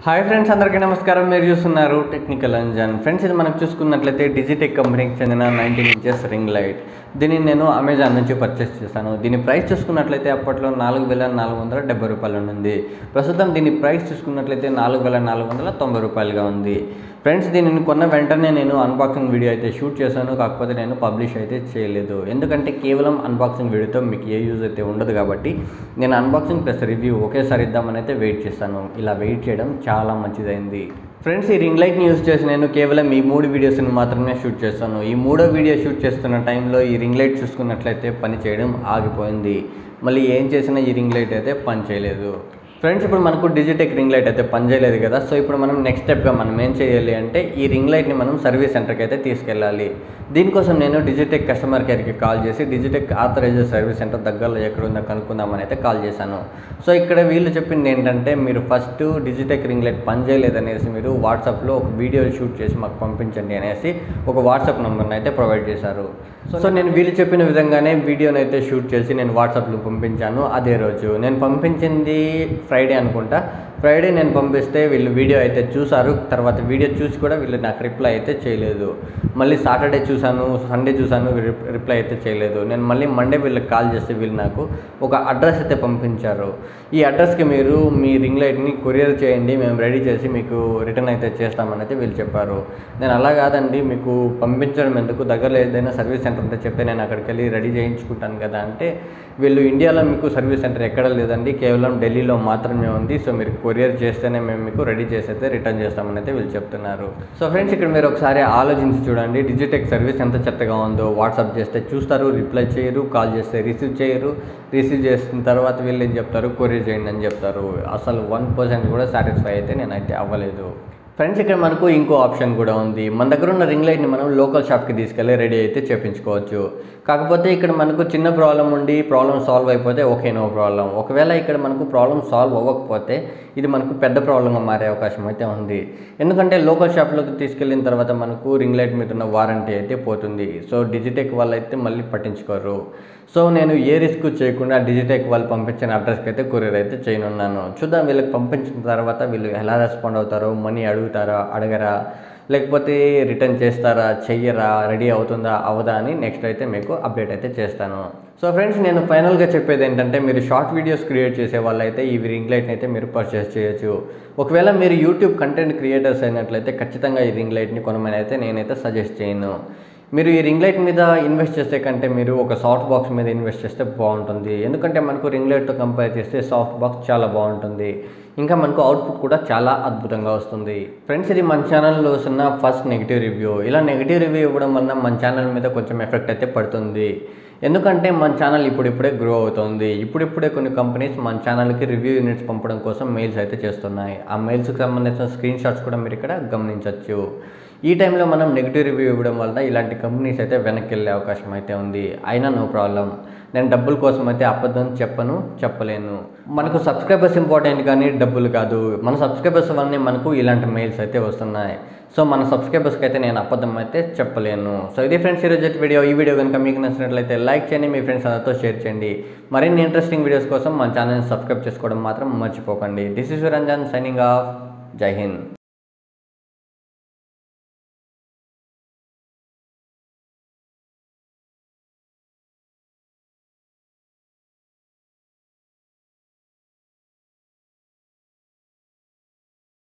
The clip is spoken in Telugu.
హాయ్ ఫ్రెండ్స్ అందరికీ నమస్కారం మీరు చూస్తున్నారు టెక్నికల్ అంజన్ ఫ్రెండ్స్ ఇది మనకు చూసుకున్నట్లయితే డిజిటెక్ కంపెనీకి చెందిన నైన్టీన్ ఇంచెస్ రింగ్ లైట్ దీన్ని నేను అమెజాన్ నుంచి పర్చేస్ చేశాను దీని ప్రైస్ చూసుకున్నట్లయితే అప్పట్లో నాలుగు వేల నాలుగు వందల డెబ్బై రూపాయలు ఉంది ప్రస్తుతం దీని ప్రైస్ చూసుకున్నట్లయితే నాలుగు వేల నాలుగు వందల తొంభై రూపాయలుగా ఉంది ఫ్రెండ్స్ దీనిని కొన్న వెంటనే నేను అన్బాక్సింగ్ వీడియో అయితే షూట్ చేశాను కాకపోతే నేను పబ్లిష్ అయితే చేయలేదు ఎందుకంటే కేవలం అన్బాక్సింగ్ వీడియోతో మీకు ఏ యూజ్ అయితే ఉండదు కాబట్టి నేను అన్బాక్సింగ్ ప్లస్ రివ్యూ ఒకేసారి ఇద్దామని అయితే వెయిట్ చేస్తాను ఇలా వెయిట్ చేయడం చాలా మంచిదైంది ఫ్రెండ్స్ ఈ రింగ్ లైట్ని యూజ్ చేసి నేను కేవలం ఈ మూడు వీడియోస్ని మాత్రమే షూట్ చేస్తాను ఈ మూడో వీడియో షూట్ చేస్తున్న టైంలో ఈ రింగ్ లైట్ చూసుకున్నట్లయితే పని చేయడం ఆగిపోయింది మళ్ళీ ఏం చేసినా ఈ రింగ్ లైట్ అయితే పని చేయలేదు ఫ్రెండ్స్ ఇప్పుడు మనకు డిజిటెక్ రింగ్ లైట్ అయితే పనిచేయలేదు కదా సో ఇప్పుడు మనం నెక్స్ట్ స్టెప్గా మనం ఏం చేయాలి అంటే ఈ రింగ్ లైట్ని మనం సర్వీస్ సెంటర్కి అయితే తీసుకెళ్ళాలి దీనికోసం నేను డిజిటెక్ కస్టమర్ కేర్కి కాల్ చేసి డిజిటెక్ ఆథరైజ్డ్ సర్వీస్ సెంటర్ దగ్గరలో ఎక్కడ ఉందో కనుక్కుందామని అయితే కాల్ చేశాను సో ఇక్కడ వీళ్ళు చెప్పింది ఏంటంటే మీరు ఫస్ట్ డిజిటెక్ రింగ్ లైట్ పనిచేయలేదు అనేసి మీరు వాట్సాప్లో ఒక వీడియో షూట్ చేసి మాకు పంపించండి అనేసి ఒక వాట్సాప్ నెంబర్ని అయితే ప్రొవైడ్ చేశారు సో నేను వీళ్ళు చెప్పిన విధంగానే వీడియోని అయితే షూట్ చేసి నేను వాట్సాప్లో పంపించాను అదే రోజు నేను పంపించింది ఫ్రైడే అనుకుంటా ఫ్రైడే నేను పంపిస్తే వీళ్ళు వీడియో అయితే చూసారు తర్వాత వీడియో చూసి కూడా వీళ్ళు నాకు రిప్లై అయితే చేయలేదు మళ్ళీ సాటర్డే చూశాను సండే చూశాను రిప్- రిప్లై అయితే చేయలేదు నేను మళ్ళీ మండే వీళ్ళకి కాల్ చేస్తే వీళ్ళు నాకు ఒక అడ్రస్ అయితే పంపించారు ఈ అడ్రస్కి మీరు మీ రింగ్ లైట్ని కొరియర్ చేయండి మేము రెడీ చేసి మీకు రిటర్న్ అయితే చేస్తామని అయితే వీళ్ళు చెప్పారు నేను అలా కాదండి మీకు పంపించడం ఎందుకు దగ్గరలో ఏదైనా సర్వీస్ సెంటర్ ఉంటే చెప్తే నేను అక్కడికి వెళ్ళి రెడీ చేయించుకుంటాను కదా అంటే వీళ్ళు ఇండియాలో మీకు సర్వీస్ సెంటర్ ఎక్కడ లేదండి కేవలం ఢిల్లీలో మాత్రమే ఉంది సో మీరు కొరియర్ చేస్తేనే మేము మీకు రెడీ చేసి అయితే రిటర్న్ చేస్తామని అయితే వీళ్ళు చెప్తున్నారు సో ఫ్రెండ్స్ ఇక్కడ మీరు ఒకసారి ఆలోచించి చూడండి డిజిటెక్ సర్వీస్ ఎంత చెత్తగా ఉందో వాట్సాప్ చేస్తే చూస్తారు రిప్లై చేయరు కాల్ చేస్తే రిసీవ్ చేయరు రిసీవ్ చేసిన తర్వాత వీళ్ళు ఏం చెప్తారు కొరియర్ చేయండి అని చెప్తారు అసలు వన్ పర్సెంట్ కూడా సాటిస్ఫై అయితే నేనైతే అవ్వలేదు ఫ్రెండ్స్ ఇక్కడ మనకు ఇంకో ఆప్షన్ కూడా ఉంది మన దగ్గర ఉన్న రింగ్ లైట్ని మనం లోకల్ షాప్కి తీసుకెళ్ళి రెడీ అయితే చేపించుకోవచ్చు కాకపోతే ఇక్కడ మనకు చిన్న ప్రాబ్లం ఉండి ప్రాబ్లం సాల్వ్ అయిపోతే ఓకే నో ప్రాబ్లం ఒకవేళ ఇక్కడ మనకు ప్రాబ్లం సాల్వ్ అవ్వకపోతే ఇది మనకు పెద్ద ప్రాబ్లంగా మారే అవకాశం అయితే ఉంది ఎందుకంటే లోకల్ షాప్లోకి తీసుకెళ్ళిన తర్వాత మనకు రింగ్ లైట్ మీద ఉన్న వారంటీ అయితే పోతుంది సో డిజిటెక్ వాళ్ళు అయితే మళ్ళీ పట్టించుకోరు సో నేను ఏ రిస్క్ చేయకుండా డిజిటెక్ వాళ్ళు పంపించిన అడ్రస్కి అయితే కొరియర్ అయితే చేయనున్నాను చూద్దాం వీళ్ళకి పంపించిన తర్వాత వీళ్ళు ఎలా రెస్పాండ్ అవుతారో మనీ అడుగుతారా అడగరా లేకపోతే రిటర్న్ చేస్తారా చెయ్యరా రెడీ అవుతుందా అవదా అని నెక్స్ట్ అయితే మీకు అప్డేట్ అయితే చేస్తాను సో ఫ్రెండ్స్ నేను ఫైనల్గా చెప్పేది ఏంటంటే మీరు షార్ట్ వీడియోస్ క్రియేట్ చేసే వాళ్ళైతే ఈ రింగ్ లైట్ని అయితే మీరు పర్చేస్ చేయొచ్చు ఒకవేళ మీరు యూట్యూబ్ కంటెంట్ క్రియేటర్స్ అయినట్లయితే ఖచ్చితంగా ఈ రింగ్ లైట్ని కొనమని అయితే నేనైతే సజెస్ట్ చేయను మీరు ఈ రింగ్ లైట్ మీద ఇన్వెస్ట్ చేసే కంటే మీరు ఒక సాఫ్ట్ బాక్స్ మీద ఇన్వెస్ట్ చేస్తే బాగుంటుంది ఎందుకంటే మనకు రింగ్ లైట్తో కంపేర్ చేస్తే సాఫ్ట్ బాక్స్ చాలా బాగుంటుంది ఇంకా మనకు అవుట్పుట్ కూడా చాలా అద్భుతంగా వస్తుంది ఫ్రెండ్స్ ఇది మన ఛానల్లో వస్తున్న ఫస్ట్ నెగిటివ్ రివ్యూ ఇలా నెగిటివ్ రివ్యూ ఇవ్వడం వల్ల మన ఛానల్ మీద కొంచెం ఎఫెక్ట్ అయితే పడుతుంది ఎందుకంటే మన ఛానల్ ఇప్పుడిప్పుడే గ్రో అవుతుంది ఇప్పుడిప్పుడే కొన్ని కంపెనీస్ మన ఛానల్కి రివ్యూ యూనిట్స్ పంపడం కోసం మెయిల్స్ అయితే చేస్తున్నాయి ఆ మెయిల్స్కి సంబంధించిన స్క్రీన్ షాట్స్ కూడా మీరు ఇక్కడ గమనించవచ్చు ఈ టైంలో మనం నెగిటివ్ రివ్యూ ఇవ్వడం వల్ల ఇలాంటి కంపెనీస్ అయితే వెనక్కి వెళ్ళే అవకాశం అయితే ఉంది అయినా నో ప్రాబ్లం నేను డబ్బుల కోసం అయితే అబద్ధం చెప్పను చెప్పలేను మనకు సబ్స్క్రైబర్స్ ఇంపార్టెంట్ కానీ డబ్బులు కాదు మన సబ్స్క్రైబర్స్ వల్లనే మనకు ఇలాంటి మెయిల్స్ అయితే వస్తున్నాయి సో మన సబ్స్క్రైబర్స్కి అయితే నేను అబద్ధం అయితే చెప్పలేను సో ఇది ఫ్రెండ్స్ ఈరోజు వీడియో ఈ వీడియో కనుక మీకు నచ్చినట్లయితే లైక్ చేయండి మీ ఫ్రెండ్స్ అందరితో షేర్ చేయండి మరిన్ని ఇంట్రెస్టింగ్ వీడియోస్ కోసం మన ఛానల్ని సబ్స్క్రైబ్ చేసుకోవడం మాత్రం మర్చిపోకండి this is Ranjan signing off Jai Hind